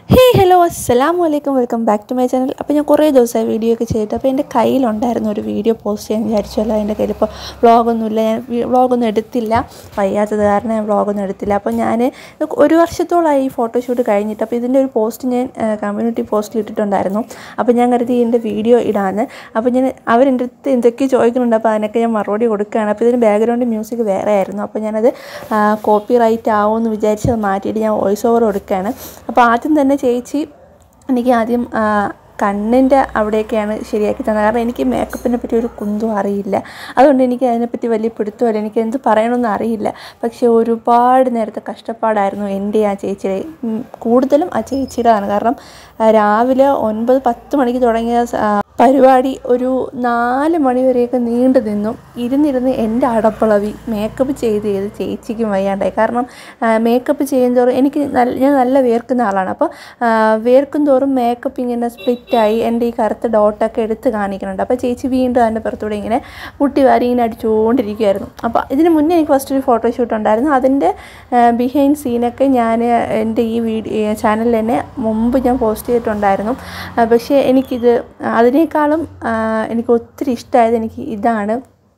ഹേ hello അസ്സലാമു അലൈക്കും welcome back to my channel അപ്പോൾ ഞാൻ കുറേ ദിവസമായി വീഡിയോ ഒക്കെ ചെയ്തിട്ട് അപ്പോൾ എൻ്റെ കയ്യിലുണ്ടായിരുന്നു ഒരു വീഡിയോ പോസ്റ്റ് ചെയ്യാൻ വിചാരിച്ചല്ലോ എൻ്റെ കയ്യിൽ ഇപ്പോൾ വ്ളോഗൊന്നുമില്ല ഞാൻ വ്ളോഗൊന്നും എടുത്തില്ല വയ്യാത്തത് കാരണം ഞാൻ വ്ളോഗൊന്നും എടുത്തില്ല അപ്പോൾ ഞാൻ ഒരു വർഷത്തോളമായി ഈ ഫോട്ടോഷൂട്ട് കഴിഞ്ഞിട്ട് അപ്പോൾ ഇതിൻ്റെ ഒരു പോസ്റ്റ് ഞാൻ കമ്മ്യൂണിറ്റി പോസ്റ്റിൽ ഇട്ടിട്ടുണ്ടായിരുന്നു അപ്പോൾ ഞാൻ കരുതി ഇതിൻ്റെ വീഡിയോ ഇടാന്ന് അപ്പോൾ ഞാൻ അവരെൻ്റെ അടുത്ത് എന്തൊക്കെയോ ചോദിക്കുന്നുണ്ട് അപ്പോൾ അതിനൊക്കെ ഞാൻ മറുപടി കൊടുക്കുകയാണ് അപ്പോൾ ഇതിന് ബാക്ക്ഗ്രൗണ്ട് മ്യൂസിക് വേറെ ആയിരുന്നു അപ്പോൾ ഞാനത് കോപ്പി റൈറ്റ് ആവുമെന്ന് വിചാരിച്ച് അത് മാറ്റിയിട്ട് ഞാൻ വോയിസ് ഓവർ കൊടുക്കുകയാണ് അപ്പോൾ ആദ്യം തന്നെ ചേച്ചി എനിക്ക് ആദ്യം ആ, കണ്ണിൻ്റെ അവിടെയൊക്കെയാണ് ശരിയാക്കി തന്നത് കാരണം എനിക്ക് മേക്കപ്പിനെ പറ്റി ഒരു കുന്തും അറിയില്ല അതുകൊണ്ട് എനിക്ക് അതിനെപ്പറ്റി വലിയ പിടുത്തമില്ല എനിക്ക് എന്ത് പറയണമെന്ന് അറിയില്ല പക്ഷേ ഒരുപാട് നേരത്തെ കഷ്ടപ്പാടായിരുന്നു എൻ്റെ ആ ചേച്ചിയുടെ ഉം, കൂടുതലും ആ ചേച്ചിയുടെതാണ് കാരണം ആ, രാവിലെ ഒൻപത് പത്ത് മണിക്ക് തുടങ്ങിയ സ- ആ, പരിപാടി ഒരു നാല് മണി വരെയൊക്കെ നീണ്ടു നിന്നു ഇരുന്നിരുന്ന് എൻ്റെ അടപ്പളവി മേക്കപ്പ് ചെയ്ത് ചെയ്ത് ചേച്ചിക്കും വയ്യാണ്ടായി കാരണം മേക്കപ്പ് ചെയ്യുന്തോറും എനിക്ക് നല്ല ഞാൻ നല്ല വേർക്കുന്ന ആളാണ് അപ്പോൾ വേർക്കും തോറും മേക്കപ്പ് ഇങ്ങനെ സ്പ്ലിറ്റായി എൻ്റെ ഈ കറുത്ത ഡോട്ടൊക്കെ എടുത്ത് കാണിക്കുന്നുണ്ട് അപ്പോൾ ചേച്ചി വീണ്ടും അതിൻ്റെ പുറത്തൂടെ ഇങ്ങനെ മുട്ടി വാരി ഇങ്ങനെ അടിച്ചുകൊണ്ടിരിക്കുമായിരുന്നു അപ്പോൾ ഇതിന് മുന്നേ എനിക്ക് ഫസ്റ്റ് ഒരു ഫോട്ടോഷൂട്ട് ഉണ്ടായിരുന്നു അതിൻ്റെ ബിഹൈൻഡ് സീനൊക്കെ ഞാൻ എൻ്റെ ഈ വീഡിയോ ചാനലിൽ തന്നെ മുമ്പ് ഞാൻ പോസ്റ്റ് ചെയ്തിട്ടുണ്ടായിരുന്നു ആ, പക്ഷേ എനിക്കിത് അതിനേക്കാളും ആ, എനിക്ക് ഒത്തിരി ഇഷ്ടമായത് എനിക്ക് ഇതാണ്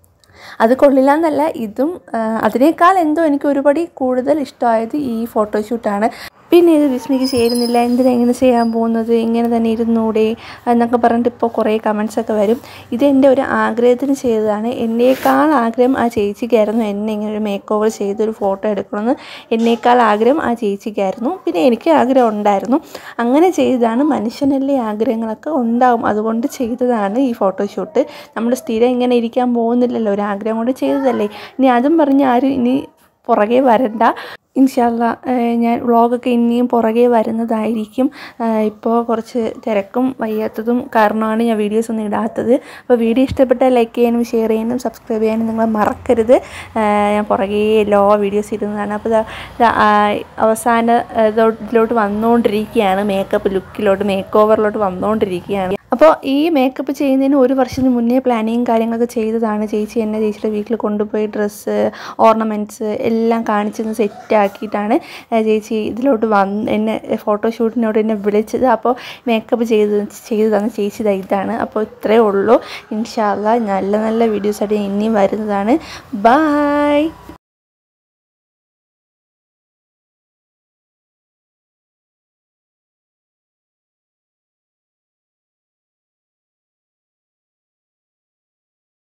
അത് കൊള്ളില്ല എന്നല്ല ഇതും ആ, അതിനേക്കാൾ എന്തോ എനിക്ക് ഒരുപടി കൂടുതൽ ഇഷ്ടമായത് ഈ ഫോട്ടോഷൂട്ടാണ് പിന്നെ ഇത് വിസ്മിക്ക് ചേരുന്നില്ല എന്തിനാ ഇങ്ങനെ ചെയ്യാൻ പോകുന്നത് ഇങ്ങനെ തന്നെ ഇരുന്നൂടെ എന്നൊക്കെ പറഞ്ഞിട്ട് ഇപ്പോൾ കുറേ കമൻസ് ഒക്കെ വരും ഇത് എൻ്റെ ഒരു ആഗ്രഹത്തിന് ചെയ്തതാണ് എന്നേക്കാൾ ആഗ്രഹം ആ ചേച്ചിക്കായിരുന്നു എന്നെ ഇങ്ങനെ ഒരു മേക്ക് ഓവർ ചെയ്തൊരു ഫോട്ടോ എടുക്കണമെന്ന് എന്നേക്കാൾ ആഗ്രഹം ആ ചേച്ചിക്കായിരുന്നു പിന്നെ എനിക്ക് ആഗ്രഹം ഉണ്ടായിരുന്നു അങ്ങനെ ചെയ്തതാണ് മനുഷ്യനല്ലേ ആഗ്രഹങ്ങളൊക്കെ ഉണ്ടാവും അതുകൊണ്ട് ചെയ്തതാണ് ഈ ഫോട്ടോഷൂട്ട് നമ്മൾ സ്ഥിരം ഇങ്ങനെ ഇരിക്കാൻ പോകുന്നില്ലല്ലോ ഒരു ആഗ്രഹം കൊണ്ട് ചെയ്തതല്ലേ ഇനി അതും പറഞ്ഞ് ആരും ഇനി പുറകെ വരണ്ട ഇൻഷാല്ല ഞാൻ വ്ളോഗൊക്കെ ഇനിയും പുറകെ വരുന്നതായിരിക്കും ഇപ്പോൾ കുറച്ച് തിരക്കും വയ്യാത്തതും കാരണമാണ് ഞാൻ വീഡിയോസ് ഒന്നും ഇടാത്തത് അപ്പോൾ വീഡിയോ ഇഷ്ടപ്പെട്ടാൽ ലൈക്ക് ചെയ്യാനും ഷെയർ ചെയ്യാനും സബ്സ്ക്രൈബ് ചെയ്യാനും നിങ്ങൾ മറക്കരുത് ആ, ഞാൻ പുറകെ എല്ലാ വീഡിയോസ് ഇടുന്നതാണ് അപ്പോൾ ദാ- ദാ, ആ, അവസാന ആ, ഇതോ- ഇതിലോട്ട് വന്നുകൊണ്ടിരിക്കുകയാണ് മേക്കപ്പ് ലുക്കിലോട്ട് മേക്ക് ഓവറിലോട്ട് വന്നുകൊണ്ടിരിക്കുകയാണ് അപ്പോൾ ഈ മേക്കപ്പ് ചെയ്യുന്നതിന് ഒരു വർഷത്തിന് മുന്നേ പ്ലാനിങ് കാര്യങ്ങളൊക്കെ ചെയ്തതാണ് ചേച്ചി എന്നെ ചേച്ചിയുടെ വീട്ടിൽ കൊണ്ടുപോയി ഡ്രസ്സ് ഓർണമെൻറ്റ്സ് എല്ലാം കാണിച്ചെന്ന് സെറ്റ് ആക്കിയിട്ടാണ് ആ, ചേച്ചി ഇതിലോട്ട് വന്ന് എന്നെ ഫോട്ടോഷൂട്ടിനോട് എന്നെ വിളിച്ചത് അപ്പോൾ മേക്കപ്പ് ചെയ്ത് ചെയ്ത് തന്ന ചേച്ചി ദാ ഇതാണ് അപ്പോൾ ഇത്രയേ ഉള്ളൂ ഇൻഷാല്ല നല്ല നല്ല വീഡിയോസായിട്ട് ഞാൻ ഇനിയും വരുന്നതാണ് ബായ്